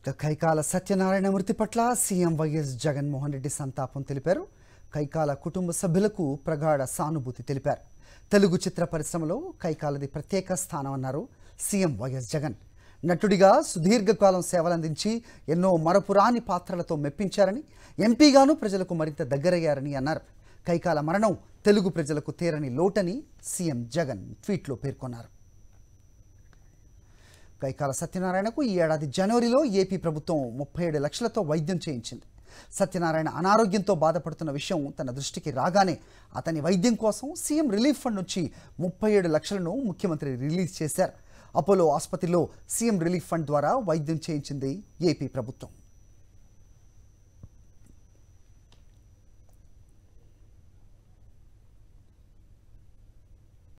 ఇక కైకాల సత్యనారాయణ మృతి పట్ల సీఎం వైఎస్ జగన్మోహన్ రెడ్డి సంతాపం తెలిపారు కైకాల కుటుంబ సభ్యులకు ప్రగాఢ సానుభూతి తెలిపారు తెలుగు చిత్ర పరిశ్రమలో కైకాలది ప్రత్యేక స్థానం అన్నారు సీఎం వైఎస్ జగన్ నటుడిగా సుదీర్ఘకాలం సేవలందించి ఎన్నో మరపురాని పాత్రలతో మెప్పించారని ఎంపీగాను ప్రజలకు మరింత దగ్గరయ్యారని అన్నారు కైకాల మరణం తెలుగు ప్రజలకు తీరని లోటని సీఎం జగన్ ట్వీట్లో పేర్కొన్నారు కైకాల సత్యనారాయణకు ఈ ఏడాది జనవరిలో ఏపీ ప్రభుత్వం ముప్పై ఏడు లక్షలతో వైద్యం చేయించింది సత్యనారాయణ అనారోగ్యంతో బాధపడుతున్న విషయం తన దృష్టికి రాగానే అతని వైద్యం కోసం సీఎం రిలీఫ్ ఫండ్ నుంచి ముప్పై ఏడు లక్షలను ముఖ్యమంత్రి రిలీజ్ చేశారు అపోలో ఆసుపత్రిలో సీఎం రిలీఫ్ ఫండ్ ద్వారా వైద్యం చేయించింది ఏపీ ప్రభుత్వం